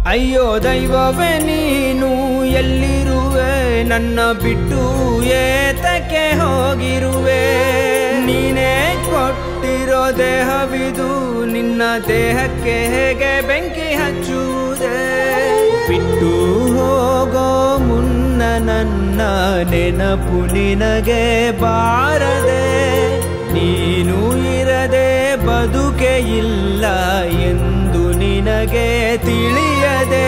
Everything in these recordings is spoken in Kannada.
ಅಯ್ಯೋ ದೈವವೇ ನೀನು ಎಲ್ಲಿರುವೆ ನನ್ನ ಬಿಟ್ಟು ಏತಕ್ಕೆ ಹೋಗಿರುವೆ ನೀನೇ ಕೊಟ್ಟಿರೋ ದೇಹವಿದು ನಿನ್ನ ದೇಹಕ್ಕೆ ಹೇಗೆ ಬೆಂಕಿ ಹಚ್ಚುವುದೇ ಬಿಟ್ಟು ಹೋಗೋ ಮುನ್ನ ನನ್ನ ನೆನಪು ನಿನಗೆ ಬಾರದೆ ನೀನು ಇರದೆ ಬದುಕೆ ಇಲ್ಲ ಎಂದು ನಿನಗೆ ತಿಳಿಯದೆ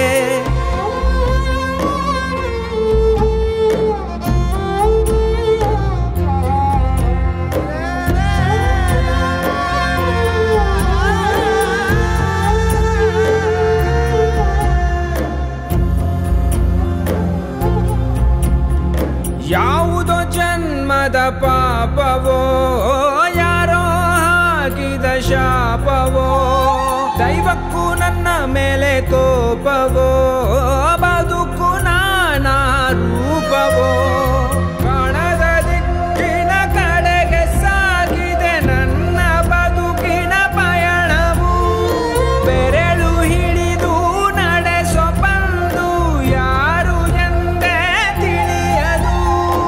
ಯಾವುದೋ ಜನ್ಮದ ಪಾಪವೋ ಯಾರೋ ಹಾಕಿದ ಶಾಪವೋ ದೈವಕ್ಕೂ ನನ್ನ ಮೇಲೆ ಕೋಪವೋ ಬದುಕು ನಾನಾ ರೂಪವೋ ಕಾಣದ ದಿಕ್ಕಿನ ಕಡೆಗೆ ಸಾಗಿದೆ ನನ್ನ ಬದುಕಿನ ಪಯಣವು ಬೆರಳು ಹಿಡಿದು ನಡೆಸೋ ಬಂದು ಯಾರು ಎಂದೇ ತಿಳಿಯದು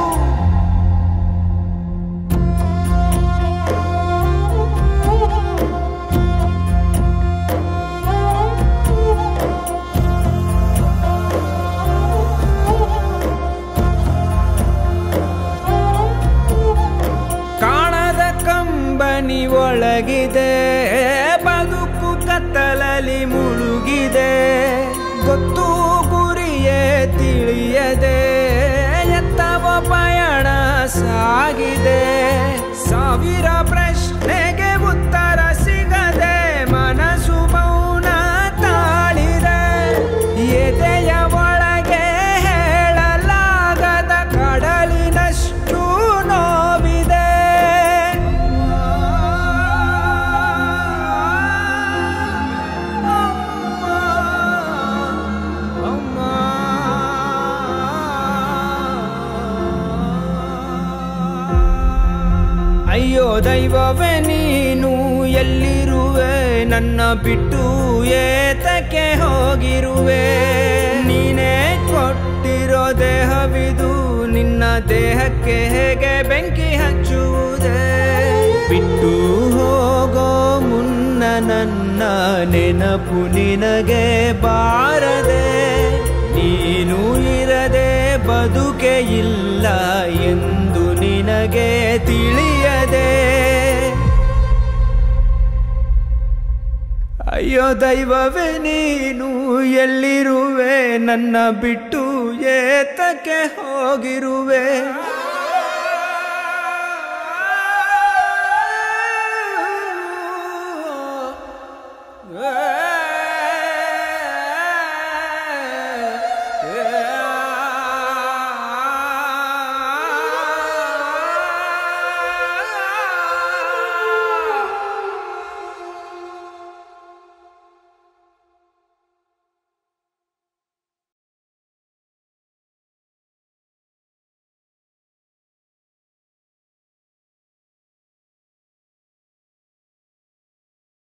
ಕಾಣದ ಕಂಬನಿ ಒಳಗಿದೆ ಬದುಕು ಕತ್ತಲಲ್ಲಿ ಮುಳುಗಿದೆ ಗೊತ್ತು ಗುರಿಯೇ ತಿಳಿಯದೆ ಎತ್ತವ ಪಯಣ ಸಾಗಿದೆ ಸಾವಿರ ಪ್ರಶ್ನೆಗೆ ಉತ್ತರ ಸಿಗದೆ ಮನಸ್ಸು ಮೌನ ತಾಳಿದೆ ಎದೆಯ ಒಳಗೆ ಹೇಳಲಾಗದ ಕಡಲಿನಷ್ಟು ನೋವಿದೆ ಅಯ್ಯೋ ದೈವವೇ ನೀನು ಎಲ್ಲಿರುವೆ ನನ್ನ ಬಿಟ್ಟು ಏತಕ್ಕೆ ಹೋಗಿರುವೆ ನೀನೇ ಕೊಟ್ಟಿರೋ ದೇಹವಿದು ನಿನ್ನ ದೇಹಕ್ಕೆ ಹೇಗೆ ಬೆಂಕಿ ಹಚ್ಚುವುದೇ ಬಿಟ್ಟು ಹೋಗೋ ಮುನ್ನ ನನ್ನ ನೆನಪು ನಿನಗೆ ಬಾರದೆ ನೀನು ಇರದೆ ಬದುಕೆ ಇಲ್ಲ ಎಂದು ನಿನಗೆ ತಿಳಿಯದೆ ಅಯ್ಯೋ ದೈವವೇ ನೀನು ಎಲ್ಲಿರುವೆ ನನ್ನ ಬಿಟ್ಟು ಏತಕ್ಕೆ ಹೋಗಿರುವೆ